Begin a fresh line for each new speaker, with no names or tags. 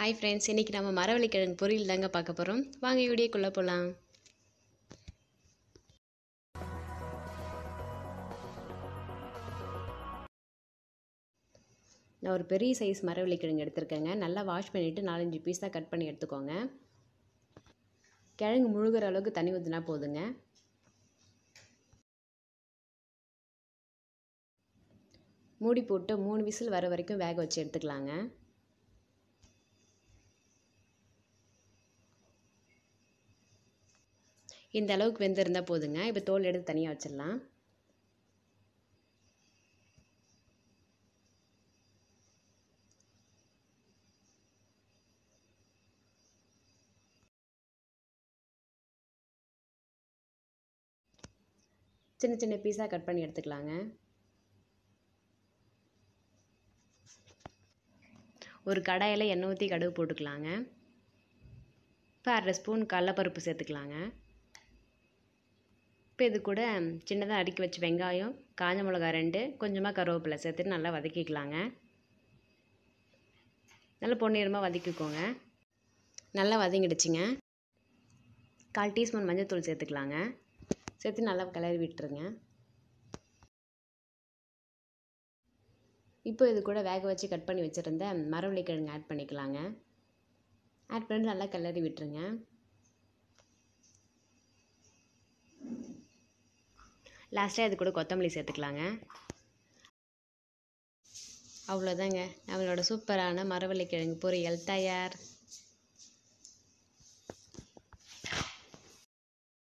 hi friends இன்றைக்கி நம்ம மரவள்ளிக்கிழங்கு பொரியல் தாங்க பார்க்க போகிறோம் வாங்க வீடியோக்குள்ளே போகலாம் நான் ஒரு பெரிய சைஸ் மரவள்ளிக்கிழங்கு எடுத்திருக்கேங்க நல்லா வாஷ் பண்ணிவிட்டு நாலஞ்சு பீஸாக கட் பண்ணி எடுத்துக்கோங்க கிழங்கு முழுகிற அளவுக்கு தண்ணி ஊற்றினா போதுங்க மூடி போட்டு மூணு விசில் வர வரைக்கும் வேக வச்சு எடுத்துக்கலாங்க இந்த அளவுக்கு வெந்திருந்தால் போதுங்க இப்போ தோல் எடுத்து தனியாக வச்சிடலாம் சின்ன சின்ன பீஸாக கட் பண்ணி எடுத்துக்கலாங்க ஒரு கடாயில் எண்ணெய் ஊற்றி கடுகு போட்டுக்கலாங்க இப்போ அரை ஸ்பூன் கடலப்பருப்பு சேர்த்துக்கலாங்க இப்போ இது கூட சின்னதாக அடுக்கி வச்ச வெங்காயம் காஞ்ச மிளகா ரெண்டு கொஞ்சமாக கருவேப்பிலை சேர்த்துட்டு நல்லா வதக்கிக்கலாங்க நல்லா பொன்னிறமாக வதக்கிக்கோங்க நல்லா வதங்கிடுச்சுங்க கால் டீஸ்பூன் மஞ்சள்தூள் சேர்த்துக்கலாங்க சேர்த்து நல்லா கிளறி விட்டுருங்க இப்போ இது கூட வேக வச்சு கட் பண்ணி வச்சுருந்த மரவள்ளி கிழங்கு ஆட் பண்ணிக்கலாங்க ஆட் பண்ணிட்டு நல்லா கிளறி விட்டுருங்க லாஸ்ட்டாக இது கூட கொத்தமல்லி சேர்த்துக்கலாங்க அவ்வளோதாங்க நம்மளோட சூப்பரான மரவள்ளி கிழங்கு பொரியல் தயார்